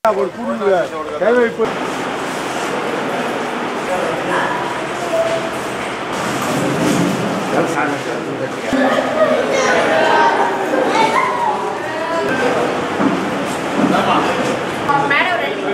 Madam రండి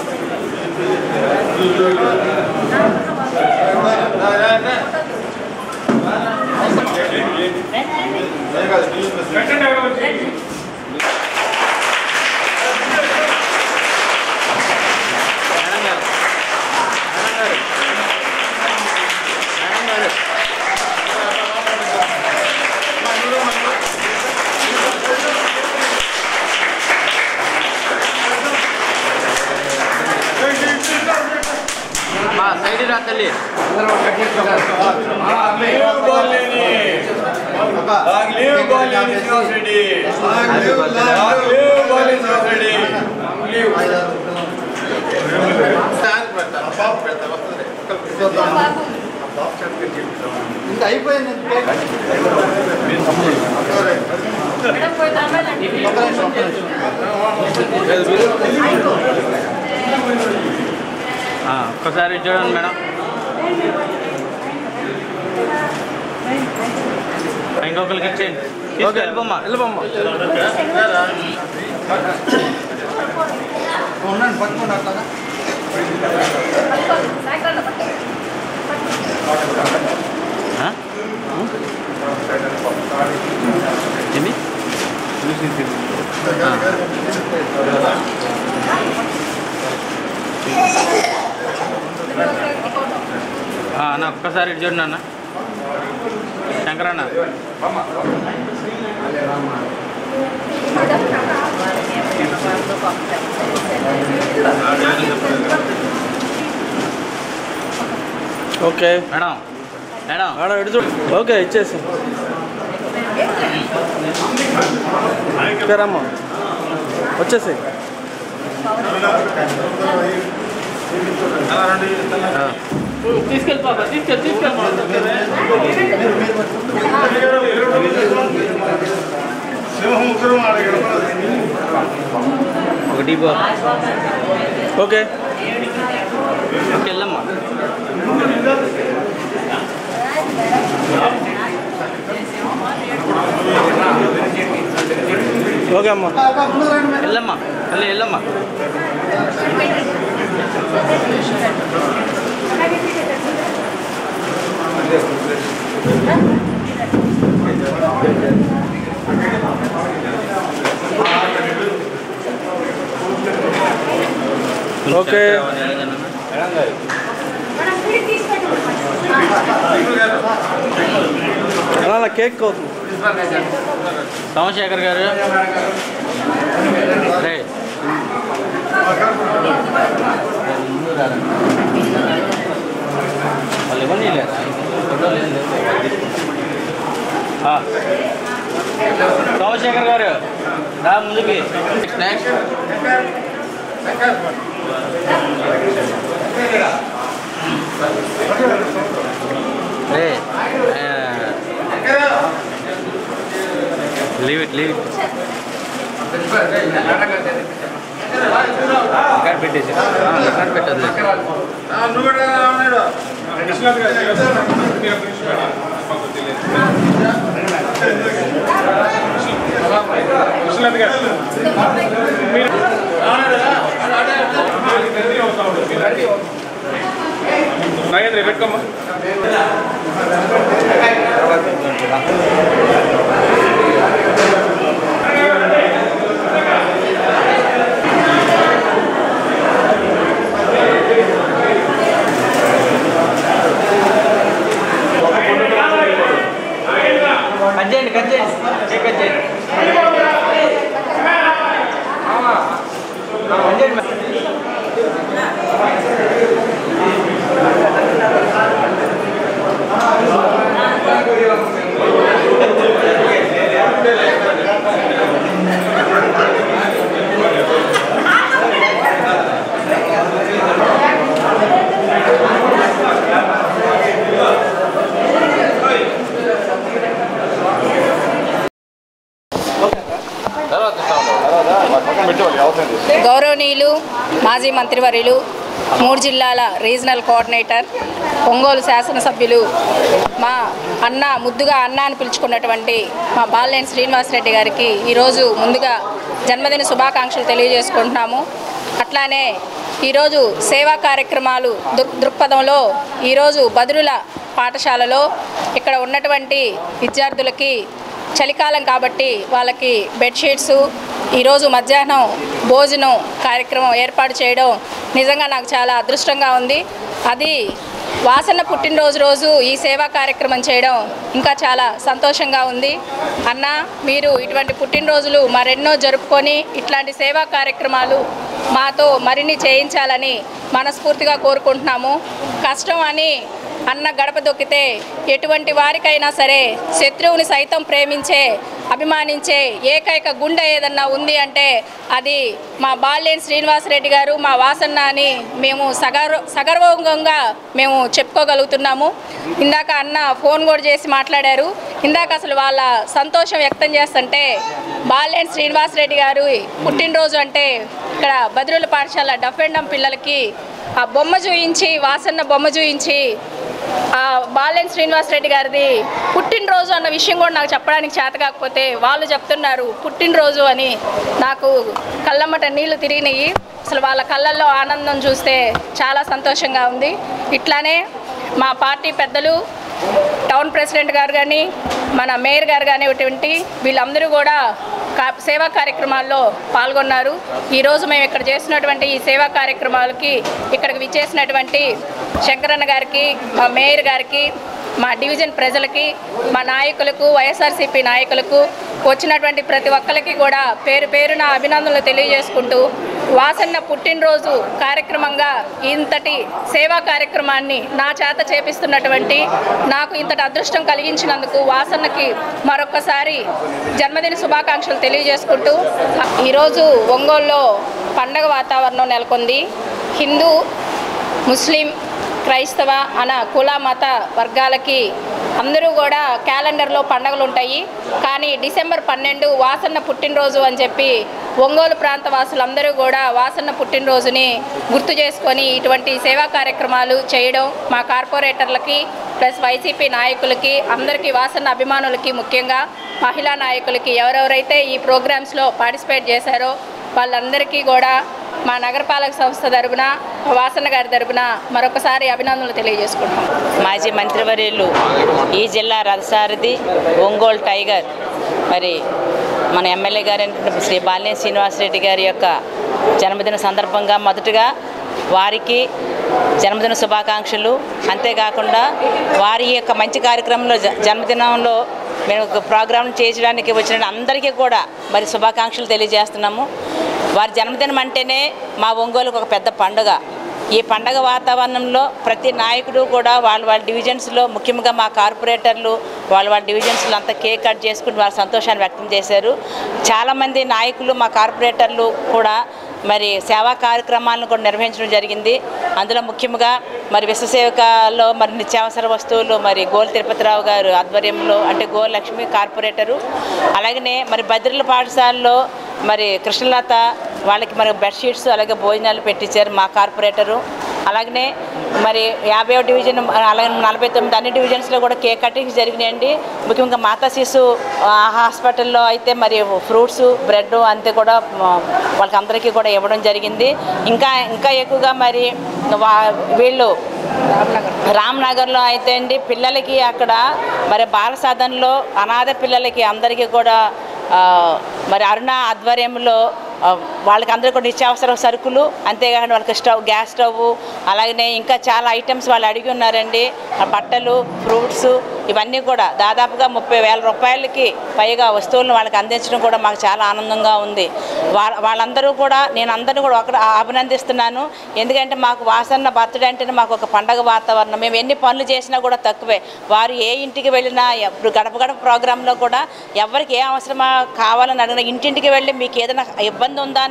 మా side రా తల్లి ఇంకా అయిపోయింది మేడం పోయి తరమాలండి ఆ, ఒక్కసారి చూడండి మేడం ఇంకొకరికి ఇచ్చేయండి ఓకే వెళ్ళిపోమ్మా వెళ్ళిపోమ్మా ఉండండి పట్టుకోండి అట్లా సాయంకాలం ఆ? ఏంది ఆ. ఆ, అన్న ఒక్కసారి ఇటు చూడండి అన్న శంకరన్న ఓకే మేడం మేడం ఆడ ఇటు చూడు ఓకే ఇచ్చేసి రమ్మా వచ్చేసి ఆ. ఒకటి ఇవ్వు. ఓకే ఓకే వెళ్ళమ్మా ఓకే అమ్మా వెళ్ళమ్మా మళ్ళీ వెళ్ళమ్మా ఓకే మేడం మీరు తీసుకెళ్ళండి అలా కేక్ కోతుంది సోమశేఖర్ గారు రే వాళ్ళు ఇవ్వండి లేదా ఫోటోలు ఏం లేవు. ఆ. సోమశేఖర్ గారు రా ముందుకి నెక్స్ట్ రే లీవ్ ఇట్ లీవ్ ఇట్ ఇక్కడ పెట్టేసి ఇక్కడ పెట్టదు నాగేంద్ర పెట్టుకోమ్మా కట్ చేయండి కట్ చేయండి కేక్ కట్ చేయండి కట్ చేయండి పక్కన పెట్టేవాళ్ళు అవసరం లేదు గౌరవనీయులు మాజీ మంత్రివర్యులు మూడు జిల్లాల రీజనల్ కోఆర్డినేటర్ ఒంగోలు శాసనసభ్యులు మా అన్న ముద్దుగా అన్న అని పిలుచుకున్నటువంటి మా బాలినేని శ్రీనివాసరెడ్డి గారికి ఈరోజు ముందుగా జన్మదిన శుభాకాంక్షలు తెలియజేసుకుంటున్నాము అట్లానే ఈరోజు సేవా కార్యక్రమాలు దృక్ దృక్పథంలో ఈరోజు బదురుల పాఠశాలలో ఇక్కడ ఉన్నటువంటి విద్యార్థులకి చలికాలం కాబట్టి వాళ్ళకి బెడ్షీట్స్ ఈరోజు మధ్యాహ్నం భోజనం కార్యక్రమం ఏర్పాటు చేయడం నిజంగా నాకు చాలా అదృష్టంగా ఉంది అది వాసన్న పుట్టినరోజు రోజు ఈ సేవా కార్యక్రమం చేయడం ఇంకా చాలా సంతోషంగా ఉంది అన్న మీరు ఇటువంటి పుట్టినరోజులు మరెన్నో జరుపుకొని ఇట్లాంటి సేవా కార్యక్రమాలు మాతో మరిన్ని చేయించాలని మనస్ఫూర్తిగా కోరుకుంటున్నాము కష్టం అని అన్న గడప దొక్కితే ఎటువంటి వారికైనా సరే శత్రువుని సైతం ప్రేమించే అభిమానించే ఏకైక గుండె ఏదన్నా ఉంది అంటే అది మా బాల్యేని శ్రీనివాసరెడ్డి గారు మా వాసన్న అని మేము సగర్వ సగర్వంగా మేము చెప్పుకోగలుగుతున్నాము ఇందాక అన్న ఫోన్ కూడా చేసి మాట్లాడారు ఇందాక అసలు వాళ్ళ సంతోషం వ్యక్తం చేస్తుంటే బాల్యేని శ్రీనివాసరెడ్డి గారు పుట్టినరోజు అంటే ఇక్కడ బదిరుల పాఠశాల డఫ్ అండ్ డమ్ పిల్లలకి ఆ బొమ్మ చూయించి వాసన్న బొమ్మ చూయించి ఆ బాలెన్ శ్రీనివాసరెడ్డి గారిది పుట్టినరోజు అన్న విషయం కూడా నాకు చెప్పడానికి చేత కాకపోతే వాళ్ళు చెప్తున్నారు పుట్టినరోజు అని నాకు కళ్ళమ్మట నీళ్లు తిరిగినాయి అసలు వాళ్ళ కళ్ళల్లో ఆనందం చూస్తే చాలా సంతోషంగా ఉంది ఇట్లానే మా పార్టీ పెద్దలు టౌన్ ప్రెసిడెంట్ గారు కానీ మన మేయర్ గారు కానిటువంటి వీళ్ళందరూ కూడా కా- సేవా కార్యక్రమాల్లో పాల్గొన్నారు ఈరోజు మేము ఇక్కడ చేసినటువంటి ఈ సేవా కార్యక్రమాలకి ఇక్కడికి విచ్చేసినటువంటి శంకరన్న గారికి మా మేయర్ గారికి మా డివిజన్ ప్రజలకి మా నాయకులకు వైఎస్ఆర్సీపీ నాయకులకు వచ్చినటువంటి ప్రతి ఒక్కరికి కూడా పేరు పేరున అభినందనలు తెలియజేసుకుంటూ వాసన్న పుట్టినరోజు కార్యక్రమంగా ఇంతటి సేవా కార్యక్రమాన్ని నా చేత చేపిస్తున్నటువంటి నాకు ఇంతటి అదృష్టం కలిగించినందుకు వాసన్నకి మరొక్కసారి జన్మదిన శుభాకాంక్షలు తెలియజేసుకుంటూ ఈరోజు ఒంగోలులో పండగ వాతావరణం నెలకొంది హిందూ ముస్లిం క్రైస్తవ అన కుల మత వర్గాలకి అందరూ కూడా క్యాలెండర్లో పండగలు ఉంటాయి కానీ డిసెంబర్ పన్నెండు వాసన్న పుట్టినరోజు అని చెప్పి ఒంగోలు ప్రాంత వాసులందరూ కూడా వాసన్న పుట్టినరోజుని గుర్తు చేసుకొని ఇటువంటి సేవా కార్యక్రమాలు చేయడం మా కార్పొరేటర్లకి ప్లస్ వైసీపీ నాయకులకి అందరికీ వాసన్న అభిమానులకి ముఖ్యంగా మహిళా నాయకులకి ఎవరెవరైతే ఈ ప్రోగ్రామ్స్లో పార్టిసిపేట్ చేశారో వాళ్ళందరికీ కూడా మా నగరపాలక సంస్థ తరపున వాసన్న గారి తరపున మరొకసారి అభినందనలు తెలియజేసుకుంటాం మాజీ మంత్రివర్యులు ఈ జిల్లా రథసారథి ఒంగోలు టైగర్ మరి మన ఎమ్మెల్యే గారు అయినటువంటి శ్రీ బాలినేని శ్రీనివాసరెడ్డి గారి యొక్క జన్మదిన సందర్భంగా మొదటగా వారికి జన్మదిన శుభాకాంక్షలు అంతేకాకుండా వారి యొక్క మంచి కార్యక్రమంలో జ- జన్మదినంలో మేము ఒక ప్రోగ్రాం చేయడానికి వచ్చిన అందరికీ కూడా మరి శుభాకాంక్షలు తెలియజేస్తున్నాము వారి జన్మదినం అంటేనే మా ఒంగోలుకు ఒక పెద్ద పండుగ ఈ పండగ వాతావరణంలో ప్రతి నాయకుడు కూడా వాళ్ళ వాళ్ళ డివిజన్స్లో ముఖ్యంగా మా కార్పొరేటర్లు వాళ్ళ వాళ్ళ డివిజన్స్లో అంతా కేక్ కట్ చేసుకుని వారి సంతోషాన్ని వ్యక్తం చేశారు చాలామంది నాయకులు మా కార్పొరేటర్లు కూడా మరి సేవా కార్యక్రమాలను కూడా నిర్వహించడం జరిగింది అందులో ముఖ్యంగా మరి విశ్వసేవకలో మరి నిత్యావసర వస్తువులు మరి గోల్ తిరుపతిరావు గారు ఆధ్వర్యంలో అంటే గోల్ లక్ష్మి కార్పొరేటరు అలాగనే మరి బద్రిల పాఠశాలలో మరి కృష్ణలత వాళ్ళకి మరి బెడ్షీట్స్ అలాగే భోజనాలు పెట్టించారు మా కార్పొరేటరు అలాగనే మరి యాభై డివిజన్ అలాగే నలభై తొమ్మిది అన్ని డివిజన్స్లో కూడా కేక్ కటింగ్స్ జరిగినాయండి ముఖ్యంగా మాతా శిశు ఆ, హాస్పిటల్లో అయితే మరి ఫ్రూట్స్ బ్రెడ్ అంతే కూడా ఆ, వాళ్ళకి అందరికీ కూడా ఇవ్వడం జరిగింది ఇంకా ఇంకా ఎక్కువగా మరి వా- వీళ్ళు రామ్నగర్లో అయితే అండి పిల్లలకి అక్కడ మరి బాల సదన్లో అనాథ పిల్లలకి అందరికీ కూడా ఆ, మరి అరుణ ఆధ్వర్యంలో ఆ, వాళ్ళకి అందరికీ కూడా నిత్యావసర సరుకులు అంతేకాకుండా వాళ్ళకి స్టవ్ గ్యాస్ స్టవ్ అలాగనే ఇంకా చాలా ఐటమ్స్ వాళ్ళు అడిగి ఉన్నారండి ఆ బట్టలు ఫ్రూట్స్ ఇవన్నీ కూడా దాదాపుగా ముప్పై వేల రూపాయలకి పైగా వస్తువులను వాళ్ళకి అందించడం కూడా మాకు చాలా ఆనందంగా ఉంది వాళ్ళ వాళ్ళందరూ కూడా నేను అందరినీ కూడా ఒక అభినందిస్తున్నాను ఎందుకంటే మాకు వాసన్న బర్త్డే అంటేనే మాకు ఒక పండగ వాతావరణం మేము ఎన్ని పనులు చేసినా కూడా తక్కువే వారు ఏ ఇంటికి వెళ్ళినా ఇప్పుడు గడప గడప ప్రోగ్రాంలో కూడా ఎవరికి ఏ అవసరమా కావాలని అడిగినా ఇంటింటికి వెళ్ళి మీకు ఏదైనా ఇబ్బంది ఉందా అని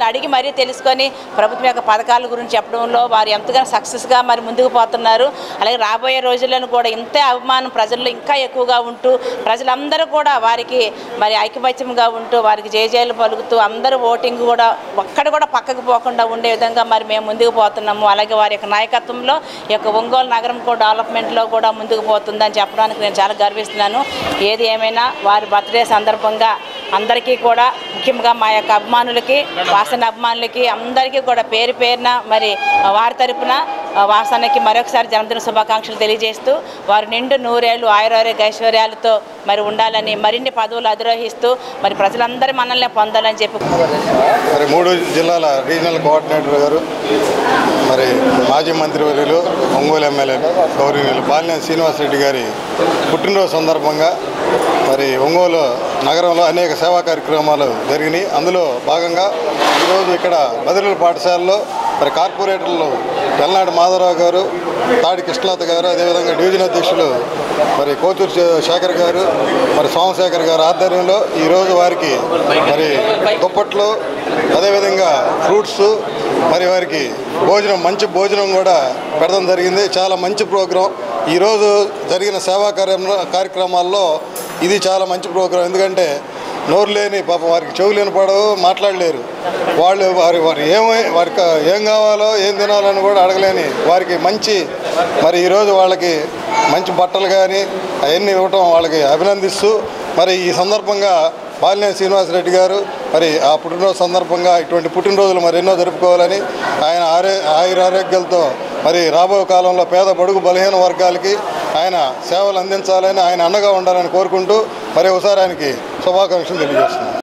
అడిగి మరీ తెలుసుకొని ప్రభుత్వం యొక్క పథకాల గురించి చెప్పడంలో వారు ఎంతగానో సక్సెస్గా మరి ముందుకు పోతున్నారు అలాగే రాబోయే రోజులను కూడా ఇంతే అభిమానం ప్రజల్లో ఇంకా ఎక్కువగా ఉంటూ ప్రజలందరూ కూడా వారికి మరి ఐకమత్యంగా ఉంటూ వారికి జయజయలు పలుకుతూ అందరూ ఓటింగ్ కూడా ఒక్కడ కూడా పక్కకు పోకుండా ఉండే విధంగా మరి మేము ముందుకు పోతున్నాము అలాగే వారి యొక్క నాయకత్వంలో ఈ యొక్క ఒంగోలు నగరం కూడా డెవలప్మెంట్లో కూడా ముందుకు పోతుందని చెప్పడానికి నేను చాలా గర్విస్తున్నాను ఏది ఏమైనా వారి బర్త్డే సందర్భంగా అందరికీ కూడా ముఖ్యంగా మా యొక్క అభిమానులకి వాసన అభిమానులకి అందరికీ కూడా పేరు పేరున మరి వారి తరపున వాసనకి మరొకసారి జన్మదిన శుభాకాంక్షలు తెలియజేస్తూ వారు నిండు నూరేళ్ళు ఆయురారోగ్య ఐశ్వర్యాలతో మరి ఉండాలని మరిన్ని పదవులు అధిరోహిస్తూ మరి ప్రజలందరి మనల్ని పొందాలని చెప్పి మరి మూడు జిల్లాల రీజనల్ కోఆర్డినేటర్ గారు మరి మాజీ మంత్రివర్యులు ఒంగోలు ఎమ్మెల్యే గౌరవనీయులు బాలినేని శ్రీనివాసరెడ్డి గారి పుట్టినరోజు సందర్భంగా మరి ఒంగోలు నగరంలో అనేక సేవా కార్యక్రమాలు జరిగినాయి అందులో భాగంగా ఈరోజు ఇక్కడ బదిలీల పాఠశాలలో మరి కార్పొరేటర్లు వెల్నాడు మాధవరావు గారు తాడి కృష్ణలత గారు అదేవిధంగా డివిజన్ అధ్యక్షులు మరి కోతూరు శే- శేఖర్ గారు మరి సోమశేఖర్ గారు ఆధ్వర్యంలో ఈరోజు వారికి మరి దుప్పట్లు అదేవిధంగా ఫ్రూట్స్ మరి వారికి భోజనం మంచి భోజనం కూడా పెడడం జరిగింది చాలా మంచి ప్రోగ్రాం ఈరోజు జరిగిన సేవా కార్య- కార్యక్రమాల్లో ఇది చాలా మంచి ప్రోగ్రాం ఎందుకంటే నోరు లేని పాపం వారికి చెవు లేని పడవు మాట్లాడలేరు వాళ్ళు వారి వారు ఏమై వారికి ఏం కావాలో ఏం తినాలని కూడా అడగలేని వారికి మంచి మరి ఈరోజు వాళ్ళకి మంచి బట్టలు కానీ అవన్నీ ఇవ్వటం వాళ్ళకి అభినందిస్తూ మరి ఈ సందర్భంగా బాలినేని శ్రీనివాసరెడ్డి గారు మరి ఆ పుట్టినరోజు సందర్భంగా ఇటువంటి పుట్టినరోజులు మరి ఎన్నో జరుపుకోవాలని ఆయన ఆరే ఆయురారోగ్యాలతో మరి రాబోయే కాలంలో పేద బడుగు బలహీన వర్గాలకి ఆయన సేవలు అందించాలని ఆయన అండగా ఉండాలని కోరుకుంటూ మరి ఒకసారి ఆయనకి శుభాకాంక్షలు తెలియజేస్తున్నాను